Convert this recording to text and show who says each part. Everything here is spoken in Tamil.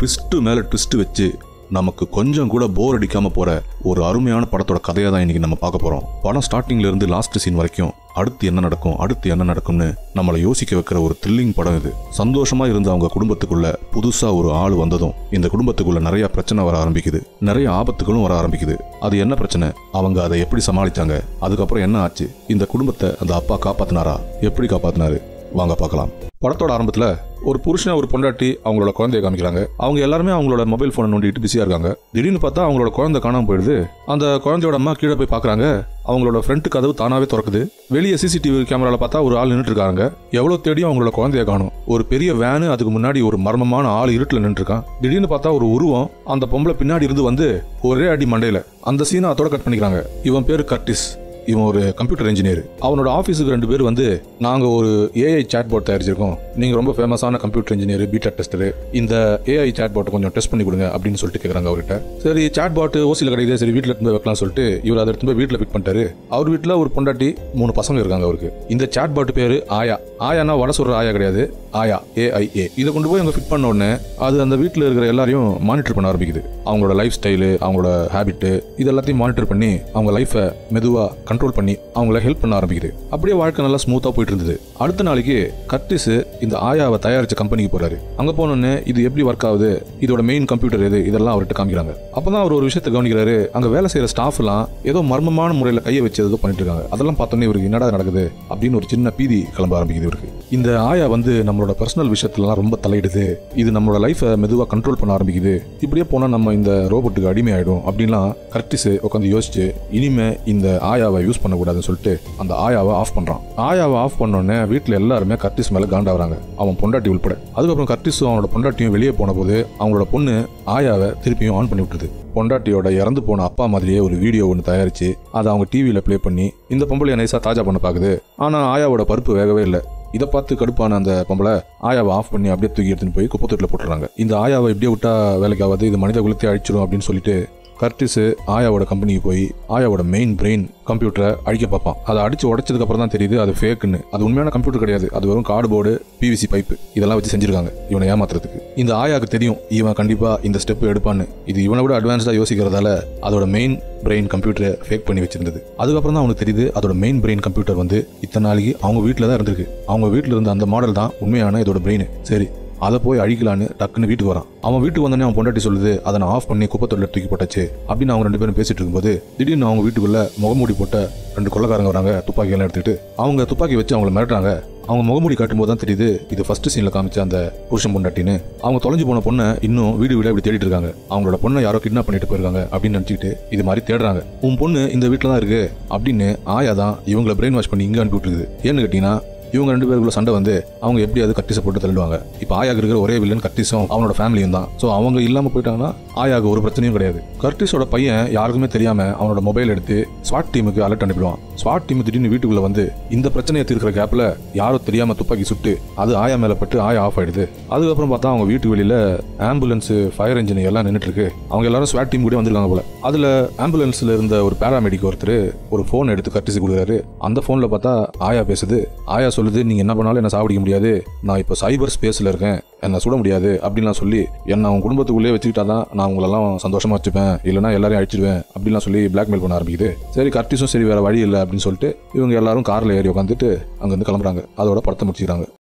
Speaker 1: ட்விஸ்ட்டு மேலே ட்விஸ்ட் வச்சு நமக்கு கொஞ்சம் கூட போர் அடிக்காம போற ஒரு அருமையான படத்தோட கதையை தான் இன்னைக்கு நம்ம பார்க்க போறோம் படம் ஸ்டார்டிங்ல இருந்து லாஸ்ட் சீன் வரைக்கும் அடுத்து என்ன நடக்கும் அடுத்து என்ன நடக்கும்னு நம்மளை யோசிக்க வைக்கிற ஒரு த்ரில்லிங் படம் இது சந்தோஷமா இருந்த அவங்க குடும்பத்துக்குள்ள புதுசா ஒரு ஆள் வந்ததும் இந்த குடும்பத்துக்குள்ள நிறைய பிரச்சனை வர ஆரம்பிக்குது நிறைய ஆபத்துகளும் வர ஆரம்பிக்குது அது என்ன பிரச்சனை அவங்க அதை எப்படி சமாளிச்சாங்க அதுக்கப்புறம் என்ன ஆச்சு இந்த குடும்பத்தை அந்த அப்பா காப்பாத்தினாரா எப்படி காப்பாத்தினாரு வாங்க பார்க்கலாம் படத்தோட ஆரம்பத்துல ஒரு புருஷன் ஒரு பொண்டாட்டி அவங்களோட குழந்தைய காமிக்கிறாங்க அவங்க எல்லாருமே அவங்களோட மொபைல் ஃபோனை நோண்டிட்டு பிஸியா இருக்காங்க திடீர்னு பார்த்தா அவங்களோட குழந்தை காணாம போயிடுது அந்த குழந்தையோட அம்மா கீழே போய் பார்க்கறாங்க அவங்களோட ஃப்ரண்ட் கதவு தானாவே திறக்குது வெளியே சிசிடிவி கேமரால பார்த்தா ஒரு ஆள் நின்றுட்டு இருக்காங்க எவ்வளவு தேடியும் அவங்களோட குழந்தைய காணும் ஒரு பெரிய வேனு அதுக்கு முன்னாடி ஒரு மர்மமான ஆள் இருட்டில் நின்று இருக்கான் திடீர்னு பார்த்தா ஒரு உருவம் அந்த பொம்பளை பின்னாடி இருந்து வந்து ஒரே அடி மண்டையில அந்த சீனை அதோட கட் பண்ணிக்கிறாங்க இவன் பேரு கர்டிஸ் இவன் ஒரு கம்ப்யூட்டர் இன்ஜினியர் அவனோட ஆஃபீஸுக்கு ரெண்டு பேர் வந்து நாங்கள் ஒரு ஏஐ சேட் போர்ட் தயாரிச்சிருக்கோம் நீங்கள் ரொம்ப ஃபேமஸான கம்ப்யூட்டர் இன்ஜினியர் பீட்டா டெஸ்டர் இந்த ஏஐ சேட் போர்ட்டை கொஞ்சம் டெஸ்ட் பண்ணி கொடுங்க அப்படின்னு சொல்லிட்டு கேட்குறாங்க அவர்கிட்ட சரி சேட் போர்ட் ஓசியில் கிடைக்குது சரி வீட்டில் எடுத்து போய் வைக்கலாம்னு சொல்லிட்டு இவர் அதை எடுத்து போய் வீட்டில் ஃபிட் பண்ணிட்டாரு அவர் வீட்டில் ஒரு பொண்டாட்டி மூணு பசங்க இருக்காங்க அவருக்கு இந்த சேட் போர்ட் பேர் ஆயா ஆயானா வட சொல்ற ஆயா கிடையாது ஆயா ஏஐஏ இதை கொண்டு போய் அவங்க ஃபிட் பண்ண உடனே அது அந்த வீட்டில் இருக்கிற எல்லாரையும் மானிட்டர் பண்ண ஆரம்பிக்குது அவங்களோட லைஃப் ஸ்டைலு அவங்களோட ஹேபிட்டு இது எல்லாத்தையும் மானிட்டர் பண்ணி அவங்க லைஃபை மெதுவாக கண்ட்ரோல் பண்ணி அவங்கள ஹெல்ப் பண்ண ஆரம்பிக்குது அப்படியே வாழ்க்கை நல்லா ஸ்மூத்தாக போயிட்டு இருந்தது அடுத்த நாளைக்கு கர்டிஸ் இந்த ஆயாவை தயாரிச்ச கம்பெனிக்கு போறாரு அங்க போனோடனே இது எப்படி ஒர்க் ஆகுது இதோட மெயின் கம்ப்யூட்டர் எது இதெல்லாம் அவர்கிட்ட காமிக்கிறாங்க அப்பதான் அவர் ஒரு விஷயத்தை கவனிக்கிறாரு அங்க வேலை செய்யற ஸ்டாஃப் எல்லாம் ஏதோ மர்மமான முறையில் கையை வச்சு ஏதோ பண்ணிட்டு இருக்காங்க அதெல்லாம் பார்த்தோன்னே இவருக்கு என்னடா நடக்குது அப்படின்னு ஒரு சின்ன பீதி கிளம்ப ஆரம்பிக்குது இவருக்கு இந்த ஆயா வந்து நம்மளோட பர்சனல் விஷயத்துலலாம் ரொம்ப தலையிடுது இது நம்மளோட லைஃபை மெதுவாக கண்ட்ரோல் பண்ண ஆரம்பிக்குது இப்படியே போனால் நம்ம இந்த ரோபோட்டுக்கு அடிமை ஆயிடும் அப்படின்லாம் கர்டிஸ் உட்காந்து யோசிச்சு இனிமே இந்த ஆயாவை யூஸ் பண்ணக்கூடாதுன்னு சொல்லிட்டு அந்த ஆயாவை ஆஃப் பண்றான் ஆயாவை ஆஃப் பண்ணோடனே வீட்டில் எல்லாருமே கர்டிஸ் மேலே காண்டாவறாங்க அவன் பொண்டாட்டி உள்பட அதுக்கப்புறம் கர்டிஸும் அவனோட பொண்டாட்டியும் வெளியே போன போது அவங்களோட பொண்ணு ஆயாவை திருப்பியும் ஆன் பண்ணி விட்டுருது பொண்டாட்டியோட இறந்து போன அப்பா மாதிரியே ஒரு வீடியோ ஒன்று தயாரிச்சு அதை அவங்க டிவியில் ப்ளே பண்ணி இந்த பொம்பளைய நைஸாக தாஜா பண்ண பார்க்குது ஆனால் ஆயாவோட பருப்பு வேகவே இல்லை இதை பார்த்து கடுப்பான அந்த பொம்பளை ஆயாவை ஆஃப் பண்ணி அப்படியே தூக்கி எடுத்துன்னு போய் குப்பத்தொட்டில் போட்டுறாங்க இந்த ஆயாவை இப்படியே விட்டா வேலைக்காவது இது மனித குலத்தை அழிச்சிடும் அப்படின்னு சொல்லிட்டு கர்டிஸ் ஆயாவோட கம்பெனிக்கு போய் ஆயாவோட மெயின் பிரெயின் கம்ப்யூட்டரை அழிக்க பார்ப்பான் அதை அடிச்சு உடைச்சதுக்கு அப்புறம் தான் தெரியுது அது ஃபேக்குன்னு அது உண்மையான கம்ப்யூட்டர் கிடையாது அது வெறும் கார்டுபோர்டு பிவிசி பைப்பு இதெல்லாம் வச்சு செஞ்சிருக்காங்க இவனை ஏமாத்துறதுக்கு இந்த ஆயாவுக்கு தெரியும் இவன் கண்டிப்பா இந்த ஸ்டெப் எடுப்பான்னு இது இவனை விட அட்வான்ஸ்டா யோசிக்கிறதால அதோட மெயின் பிரெயின் கம்ப்யூட்டரை ஃபேக் பண்ணி வச்சிருந்தது அதுக்கப்புறம் தான் அவனுக்கு தெரியுது அதோட மெயின் பிரெயின் கம்ப்யூட்டர் வந்து இத்தனை நாளைக்கு அவங்க வீட்டில் தான் இருந்திருக்கு அவங்க வீட்டில் இருந்த அந்த மாடல் தான் உண்மையான இதோட பிரெயின் சரி அதை போய் அழிக்கலான்னு டக்குன்னு வீட்டுக்கு வரான் அவன் வீட்டுக்கு வந்தோடனே அவன் பொண்டாட்டி சொல்லுது அதை நான் ஆஃப் பண்ணி குப்பத்தொழில் தூக்கி போட்டாச்சு அப்படின்னு அவங்க ரெண்டு பேரும் பேசிட்டு இருக்கும்போது திடீர்னு அவங்க வீட்டுக்குள்ள முகமூடி போட்ட ரெண்டு கொள்ளக்காரங்க வராங்க துப்பாக்கி எல்லாம் எடுத்துட்டு அவங்க துப்பாக்கி வச்சு அவங்கள மிரட்டுறாங்க அவங்க முகமூடி காட்டும்போது தான் தெரியுது இது ஃபர்ஸ்ட் சீன்ல காமிச்ச அந்த புருஷன் பொண்டாட்டின்னு அவங்க தொலைஞ்சு போன பொண்ணை இன்னும் வீடு வீடா இப்படி தேடிட்டு இருக்காங்க அவங்களோட பொண்ணை யாரோ கிட்னாப் பண்ணிட்டு போயிருக்காங்க அப்படின்னு நினச்சிக்கிட்டு இது மாதிரி தேடுறாங்க உன் பொண்ணு இந்த வீட்டில் தான் இருக்கு அப்படின்னு ஆயா தான் இவங்களை பிரெயின் வாஷ் பண்ணி இங்கே அனுப்பி விட்டுருக்குது ஏன்னு கேட்டீங்கன்னா இவங்க ரெண்டு பேருக்குள்ள சண்டை வந்து அவங்க எப்படி அது கட்டிஸை போட்டு தள்ளுவாங்க இப்போ ஆயாக்கு இருக்கிற ஒரே வில்லன் கட்டிஸும் அவனோட ஃபேமிலியும் தான் ஸோ அவங்க இல்லாமல் போயிட்டாங்கன்னா ஆயாக்கு ஒரு பிரச்சனையும் கிடையாது கர்டிஸோட பையன் யாருக்குமே தெரியாம அவனோட மொபைல் எடுத்து ஸ்வாட் டீமுக்கு அலர்ட் அனுப்பிடுவான் ஸ்வாட் டீம் திடீர்னு வீட்டுக்குள்ள வந்து இந்த பிரச்சனையை தீர்க்கிற கேப்ல யாரோ தெரியாம துப்பாக்கி சுட்டு அது ஆயா மேல பட்டு ஆயா ஆஃப் ஆயிடுது அதுக்கப்புறம் பார்த்தா அவங்க வீட்டு வெளியில ஆம்புலன்ஸ் ஃபயர் இன்ஜின் எல்லாம் நின்றுட்டு இருக்கு அவங்க எல்லாரும் ஸ்வாட் டீம் கூட வந்திருக்காங்க போல அதுல ஆம்புலன்ஸ்ல இருந்த ஒரு பேராமெடிக் ஒருத்தர் ஒரு ஃபோன் எடுத்து கர்டிஸு கொடுக்குறாரு அந்த ஃபோன்ல பார்த்தா ஆயா பேசுது ஆயா சொல்லுது நீங்க என்ன பண்ணாலும் என்ன சாவடிக்க முடியாது நான் இப்போ சைபர் ஸ்பேஸ்ல இருக்கேன் என்னை சுட முடியாது அப்படின்லாம் சொல்லி என்னை அவன் குடும்பத்துக்குள்ளே வச்சுக்கிட்டாதான் நான் உங்களெல்லாம் சந்தோஷமா வச்சுப்பேன் இல்லைனா எல்லாரையும் அழிச்சிடுவேன் அப்படின்லாம் சொல்லி பிளாக்மெயில் பண்ண ஆரம்பிக்குது சரி கர்டிஸும் சரி வேற வழி இல்லை அப்படின்னு சொல்லிட்டு இவங்க எல்லாரும் கார்ல ஏறி உட்காந்துட்டு அங்கேருந்து கிளம்புறாங்க அதோட படத்தை முடிச்சுக்கிறாங்க